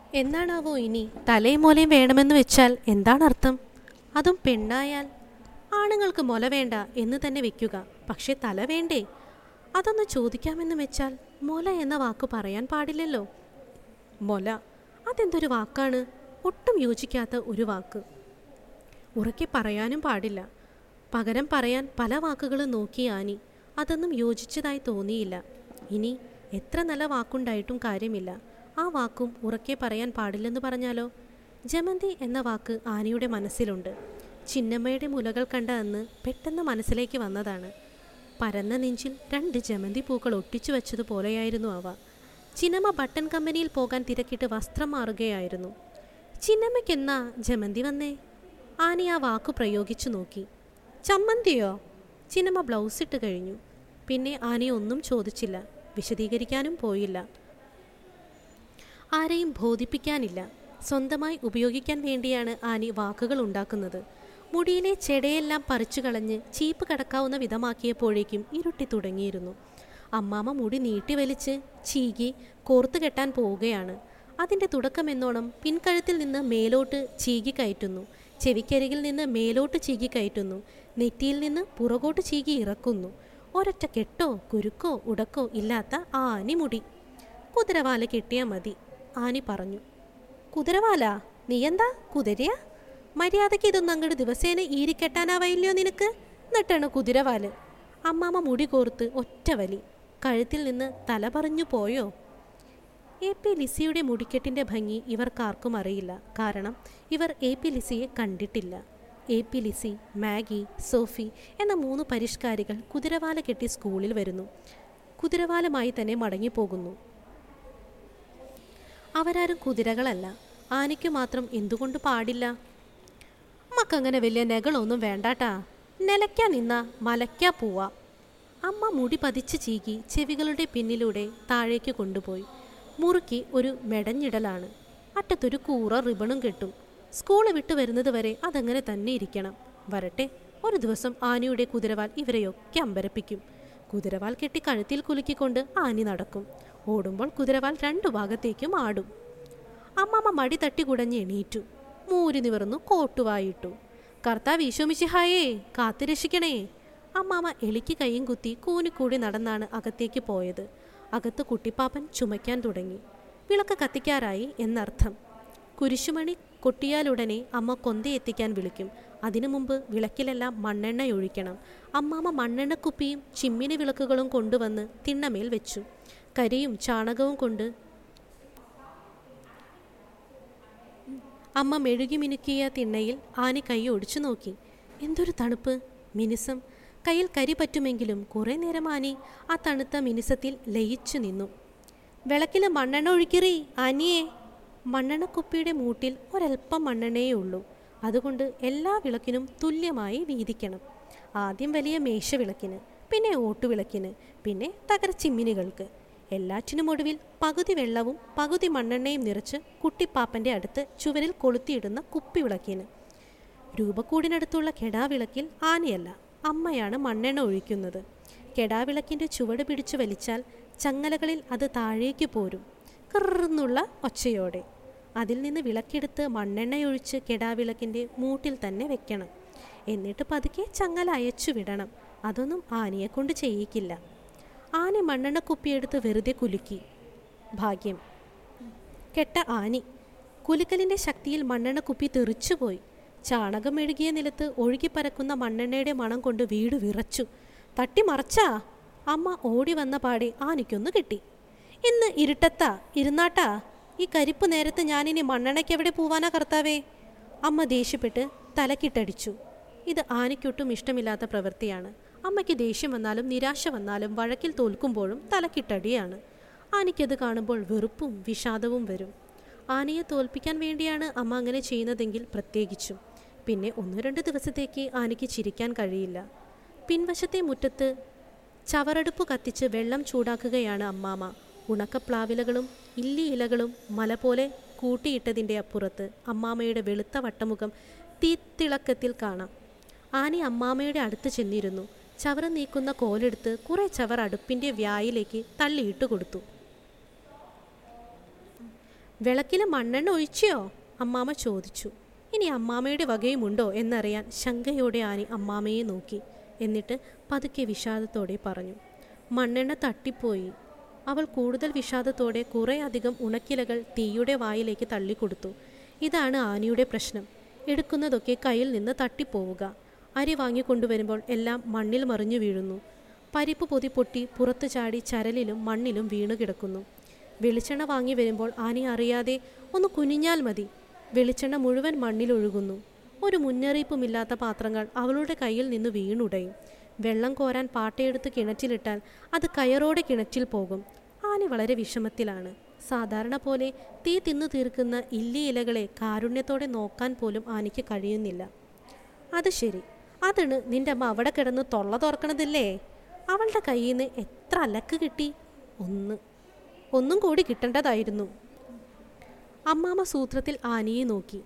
എന്നാണാവോ ഇനി തലയും മുലയും വേണമെന്ന് വെച്ചാൽ എന്താണ് അർത്ഥം അതും പെണ്ണായാൽ ആണുങ്ങൾക്ക് മുല വേണ്ട എന്ന് തന്നെ വെക്കുക പക്ഷെ തല വേണ്ടേ അതൊന്ന് ചോദിക്കാമെന്ന് വെച്ചാൽ മുല എന്ന വാക്ക് പറയാൻ പാടില്ലല്ലോ മുല അതെന്തൊരു വാക്കാണ് ഒട്ടും യോജിക്കാത്ത ഒരു വാക്ക് ഉറക്കെ പറയാനും പാടില്ല പകരം പറയാൻ പല വാക്കുകളും നോക്കി ആനി അതൊന്നും യോജിച്ചതായി തോന്നിയില്ല ഇനി എത്ര നല്ല വാക്കുണ്ടായിട്ടും കാര്യമില്ല ആ വാക്കും ഉറക്കെ പറയാൻ പാടില്ലെന്ന് പറഞ്ഞാലോ ജമന്തി എന്ന വാക്ക് ആനിയുടെ മനസ്സിലുണ്ട് ചിന്നമ്മയുടെ മുലകൾ കണ്ട അന്ന് പെട്ടെന്ന് മനസ്സിലേക്ക് വന്നതാണ് പരന്ന നെഞ്ചിൽ രണ്ട് ജമന്തി പൂക്കൾ ഒട്ടിച്ചു വെച്ചതുപോലെയായിരുന്നു അവ ചിന്നമ്മ ബട്ടൺ കമ്പനിയിൽ പോകാൻ തിരക്കിട്ട് വസ്ത്രം മാറുകയായിരുന്നു ചിന്നമ്മയ്ക്കെന്നാ ജമന്തി വന്നേ ആനി ആ വാക്കു പ്രയോഗിച്ചു നോക്കി ചമ്മന്തിയോ ചിന്നമ്മ ബ്ലൗസ് ഇട്ട് കഴിഞ്ഞു പിന്നെ ആനി ഒന്നും ചോദിച്ചില്ല വിശദീകരിക്കാനും പോയില്ല ആരെയും ബോധിപ്പിക്കാനില്ല സ്വന്തമായി ഉപയോഗിക്കാൻ വേണ്ടിയാണ് ആനി വാക്കുകൾ ഉണ്ടാക്കുന്നത് മുടിയിലെ ചെടയെല്ലാം പറിച്ചു കളഞ്ഞ് ചീപ്പ് കടക്കാവുന്ന വിധമാക്കിയപ്പോഴേക്കും ഇരുട്ടി തുടങ്ങിയിരുന്നു അമ്മാമ്മ മുടി നീട്ടി വലിച്ച് ചീകി കോർത്തു കെട്ടാൻ പോവുകയാണ് അതിൻ്റെ തുടക്കമെന്നോണം പിൻകഴുത്തിൽ നിന്ന് മേലോട്ട് ചീകി കയറ്റുന്നു ചെവിക്കരികിൽ നിന്ന് മേലോട്ട് ചീകി കയറ്റുന്നു നെറ്റിയിൽ നിന്ന് പുറകോട്ട് ചീകി ഇറക്കുന്നു ഒരൊറ്റ കെട്ടോ കുരുക്കോ ഉടക്കോ ഇല്ലാത്ത ആനി മുടി കുതിരവാല കെട്ടിയാൽ മതി ആനി പറഞ്ഞു കുതിരവാല നീ എന്താ കുതിരയാ മര്യാദയ്ക്ക് ഇതൊന്നും അങ്ങോട്ട് ദിവസേന ഈരിക്കെട്ടാനാവയില്ലയോ നിനക്ക് എന്നിട്ടാണ് കുതിരവാല് അമ്മാമ്മ മുടി കോർത്ത് ഒറ്റ വലി കഴുത്തിൽ നിന്ന് തല പറഞ്ഞു പോയോ എ പി ലിസിയുടെ മുടിക്കെട്ടിൻ്റെ ഭംഗി ഇവർക്കാർക്കും അറിയില്ല കാരണം ഇവർ എ പി ലിസിയെ കണ്ടിട്ടില്ല A P Lizzie Maggie Sophie എന്ന മൂന്ന് പരിഷ്കാരികൾ കുതിരവാല കെട്ടി സ്കൂളിൽ വരുന്നു കുതിരവാലമായി തന്നെ മടങ്ങിപ്പോകുന്നു അവരാരും കുതിരകളല്ല ആനയ്ക്ക് മാത്രം എന്തുകൊണ്ട് പാടില്ല അമ്മക്കങ്ങനെ വലിയ നെകളൊന്നും വേണ്ടാട്ടാ നിലയ്ക്കാ നിന്ന മലയ്ക്കാ പോവാ അമ്മ മുടി പതിച്ച് ചീകി ചെവികളുടെ പിന്നിലൂടെ താഴേക്ക് കൊണ്ടുപോയി മുറുക്കി ഒരു മെടഞ്ഞിടലാണ് അറ്റത്തൊരു കൂറ റിബണും കെട്ടും സ്കൂള് വിട്ടു വരുന്നത് വരെ അതങ്ങനെ തന്നെ ഇരിക്കണം വരട്ടെ ഒരു ദിവസം ആനയുടെ കുതിരവാൽ ഇവരെയൊക്കെ അമ്പരപ്പിക്കും കുതിരവാൽ കെട്ടി കഴുത്തിൽ കുലുക്കിക്കൊണ്ട് ആനി നടക്കും ഓടുമ്പോൾ കുതിരവാൽ രണ്ടു ഭാഗത്തേക്കും ആടും അമ്മമ്മ മടി തട്ടി കുടഞ്ഞ് എണീറ്റു മൂരി നിവർന്നു കോട്ടുവായിട്ടു കർത്താവ് ഈശോമിശിഹായേ കാത്തു രക്ഷിക്കണേ അമ്മാമ്മ എലിക്ക് കൈയും കുത്തി കൂനിക്കൂടി നടന്നാണ് അകത്തേക്ക് പോയത് അകത്ത് കുട്ടിപ്പാപ്പൻ ചുമയ്ക്കാൻ തുടങ്ങി വിളക്ക് കത്തിക്കാറായി എന്നർത്ഥം കുരിശുമണി കൊട്ടിയാലുടനെ അമ്മ കൊന്തയെത്തിക്കാൻ വിളിക്കും അതിനു മുമ്പ് വിളക്കിലെല്ലാം മണ്ണെണ്ണ ഒഴിക്കണം അമ്മാമ്മ മണ്ണെണ്ണക്കുപ്പിയും ചിമ്മിനി വിളക്കുകളും കൊണ്ടുവന്ന് തിണ്ണമേൽ വെച്ചു കരിയും ചാണകവും കൊണ്ട് അമ്മ മെഴുകി മിനുക്കിയ തിണ്ണയിൽ ആനി കൈ ഒടിച്ചു നോക്കി എന്തൊരു തണുപ്പ് മിനുസം കയ്യിൽ കരി പറ്റുമെങ്കിലും കുറേ നേരം ആനി ആ തണുത്ത മിനുസത്തിൽ ലയിച്ചു നിന്നു വിളക്കിൽ മണ്ണെണ്ണ ഒഴിക്കിറി ആനിയെ മണ്ണെണ്ണക്കുപ്പിയുടെ മൂട്ടിൽ ഒരൽപ്പം മണ്ണെണ്ണയേ ഉള്ളൂ അതുകൊണ്ട് എല്ലാ വിളക്കിനും തുല്യമായി വീതിക്കണം ആദ്യം വലിയ മേശവിളക്കിന് പിന്നെ ഓട്ടുവിളക്കിന് പിന്നെ തകരച്ചിമ്മിനികൾക്ക് എല്ലാറ്റിനും ഒടുവിൽ പകുതി വെള്ളവും പകുതി മണ്ണെണ്ണയും നിറച്ച് കുട്ടിപ്പാപ്പൻ്റെ അടുത്ത് ചുവരിൽ കൊളുത്തിയിടുന്ന കുപ്പിവിളക്കിന് രൂപക്കൂടിനടുത്തുള്ള കെടാവിളക്കിൽ ആനയല്ല അമ്മയാണ് മണ്ണെണ്ണ ഒഴിക്കുന്നത് കെടാവിളക്കിൻ്റെ ചുവട് പിടിച്ചു വലിച്ചാൽ ചങ്ങലകളിൽ അത് താഴേക്ക് പോരും കൃന്നുള്ള ഒച്ചയോടെ അതിൽ നിന്ന് വിളക്കെടുത്ത് മണ്ണെണ്ണയൊഴിച്ച് കെടാവിളക്കിൻ്റെ മൂട്ടിൽ തന്നെ വെക്കണം എന്നിട്ട് പതുക്കെ ചങ്ങല അയച്ചു വിടണം അതൊന്നും ആനയെ കൊണ്ട് ചെയ്യിക്കില്ല ആന മണ്ണെണ്ണ കുപ്പിയെടുത്ത് വെറുതെ കുലുക്കി ഭാഗ്യം കെട്ട ആനി കുലുക്കലിൻ്റെ ശക്തിയിൽ മണ്ണെണ്ണ കുപ്പി തെറിച്ചുപോയി ചാണകം മെഴുകിയ നിലത്ത് ഒഴുകിപ്പരക്കുന്ന മണ്ണെണ്ണയുടെ മണം കൊണ്ട് വീട് വിറച്ചു തട്ടിമറച്ചാ അമ്മ ഓടി വന്ന പാടെ ആനയ്ക്കൊന്ന് കിട്ടി ഇന്ന് ഇരുട്ടത്താ ഇരുന്നാട്ടാ ഈ കരിപ്പ് നേരത്ത് ഞാനിനി മണ്ണെണ്ണയ്ക്ക് എവിടെ പോവാനാ കർത്താവേ അമ്മ ദേഷ്യപ്പെട്ട് തലക്കിട്ടടിച്ചു ഇത് ആനയ്ക്കൊട്ടും ഇഷ്ടമില്ലാത്ത പ്രവൃത്തിയാണ് അമ്മയ്ക്ക് ദേഷ്യം വന്നാലും നിരാശ വന്നാലും വഴക്കിൽ തോൽക്കുമ്പോഴും തലക്കിട്ടടിയാണ് ആനയ്ക്കത് കാണുമ്പോൾ വെറുപ്പും വിഷാദവും വരും ആനയെ തോൽപ്പിക്കാൻ വേണ്ടിയാണ് അമ്മ അങ്ങനെ ചെയ്യുന്നതെങ്കിൽ പ്രത്യേകിച്ചും പിന്നെ ഒന്ന് രണ്ട് ദിവസത്തേക്ക് ആനയ്ക്ക് ചിരിക്കാൻ കഴിയില്ല പിൻവശത്തെ മുറ്റത്ത് ചവറടുപ്പ് കത്തിച്ച് വെള്ളം ചൂടാക്കുകയാണ് അമ്മാമ്മ ഉണക്കപ്ലാവിലകളും ഇല്ലി ഇലകളും മല പോലെ കൂട്ടിയിട്ടതിൻ്റെ അപ്പുറത്ത് അമ്മാമ്മയുടെ വെളുത്ത വട്ടമുഖം തീത്തിളക്കത്തിൽ കാണാം ആനി അമ്മാമ്മയുടെ അടുത്ത് ചെന്നിരുന്നു ചവറ് നീക്കുന്ന കോലെടുത്ത് കുറെ ചവർ അടുപ്പിൻ്റെ വ്യായിലേക്ക് തള്ളിയിട്ട് കൊടുത്തു വിളക്കിൽ മണ്ണെണ്ണ ഒഴിച്ചോ അമ്മാമ്മ ചോദിച്ചു ഇനി അമ്മാമ്മയുടെ വകയുമുണ്ടോ എന്നറിയാൻ ശങ്കയോടെ ആനി അമ്മാമ്മയെ നോക്കി എന്നിട്ട് പതുക്കെ വിഷാദത്തോടെ പറഞ്ഞു മണ്ണെണ്ണ തട്ടിപ്പോയി അവൾ കൂടുതൽ വിഷാദത്തോടെ കുറേ അധികം ഉണക്കിലകൾ തീയുടെ വായിലേക്ക് തള്ളിക്കൊടുത്തു ഇതാണ് ആനിയുടെ പ്രശ്നം എടുക്കുന്നതൊക്കെ കയ്യിൽ നിന്ന് തട്ടിപ്പോവുക അരി വാങ്ങിക്കൊണ്ടുവരുമ്പോൾ എല്ലാം മണ്ണിൽ മറിഞ്ഞു വീഴുന്നു പരിപ്പ് പൊതി പൊട്ടി പുറത്തു ചാടി ചരലിലും മണ്ണിലും വീണു കിടക്കുന്നു വെളിച്ചെണ്ണ വാങ്ങി വരുമ്പോൾ ആനി അറിയാതെ ഒന്ന് കുനിഞ്ഞാൽ മതി വെളിച്ചെണ്ണ മുഴുവൻ മണ്ണിലൊഴുകുന്നു ഒരു മുന്നറിയിപ്പുമില്ലാത്ത പാത്രങ്ങൾ അവളുടെ കയ്യിൽ നിന്ന് വീണുടയും വെള്ളം കോരാൻ പാട്ടയെടുത്ത് കിണറ്റിലിട്ടാൽ അത് കയറോടെ കിണറ്റിൽ പോകും ആനി വളരെ വിഷമത്തിലാണ് സാധാരണ പോലെ തീ തിന്നു തീർക്കുന്ന ഇല്ലി ഇലകളെ കാരുണ്യത്തോടെ നോക്കാൻ പോലും ആനിക്ക് കഴിയുന്നില്ല അത് ശരി അതാണ് നിന്റെ അമ്മ അവിടെ കിടന്ന് തൊള്ള തുറക്കണതില്ലേ അവളുടെ കയ്യിൽ നിന്ന് എത്ര അലക്ക് കിട്ടി ഒന്ന് ഒന്നും കൂടി കിട്ടേണ്ടതായിരുന്നു അമ്മാമ്മ സൂത്രത്തിൽ ആനിയെ നോക്കി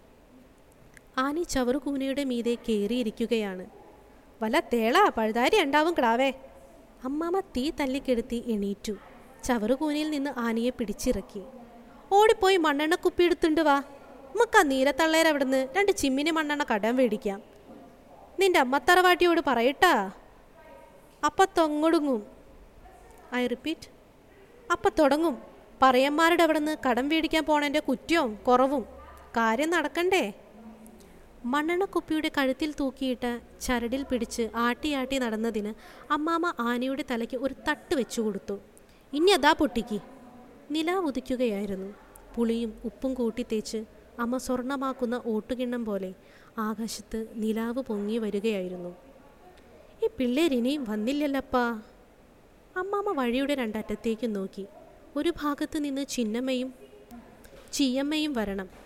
ആനി ചവറുകൂനയുടെ മീതെ കയറിയിരിക്കുകയാണ് വല്ല തേള പഴുതാരി ഉണ്ടാവും കിടാവേ അമ്മാമ്മ തീ തല്ലിക്കെടുത്തി എണീറ്റു ചവറുകൂനയിൽ നിന്ന് ആനിയെ പിടിച്ചിറക്കി ഓടിപ്പോയി മണ്ണെണ്ണ കുപ്പി എടുത്തുണ്ട് വാ നമുക്ക് ആ നീലത്തള്ളേർ അവിടുന്ന് രണ്ട് ചിമ്മിനി മണ്ണെണ്ണ കടം മേടിക്കാം നിന്റെ അമ്മത്തറവാട്ടിയോട് പറയട്ടാ അപ്പ തൊങ്ങൊടുങ്ങും ഐ റിപ്പീറ്റ് അപ്പ തുടങ്ങും പറയന്മാരുടെ അവിടെ നിന്ന് കടം മേടിക്കാൻ പോണതിൻ്റെ കുറ്റവും കുറവും കാര്യം നടക്കണ്ടേ മണ്ണെണ്ണ കുപ്പിയുടെ കഴുത്തിൽ തൂക്കിയിട്ട് ചരടിൽ പിടിച്ച് ആട്ടിയാട്ടി നടന്നതിന് അമ്മാമ്മ ആനയുടെ തലയ്ക്ക് ഒരു തട്ട് വെച്ചു കൊടുത്തു ഇനി അതാ പൊട്ടിക്ക് നില ഉദിക്കുകയായിരുന്നു പുളിയും ഉപ്പും കൂട്ടി തേച്ച് അമ്മ സ്വർണമാക്കുന്ന ഓട്ടുകിണ്ണം പോലെ ആകാശത്ത് നിലാവ് പൊങ്ങി വരികയായിരുന്നു ഈ പിള്ളേരിനിയും വന്നില്ലല്ലപ്പാ അമ്മാമ്മ വഴിയുടെ രണ്ടറ്റത്തേക്ക് നോക്കി ഒരു ഭാഗത്ത് നിന്ന് ചിന്നമ്മയും ചീയമ്മയും വരണം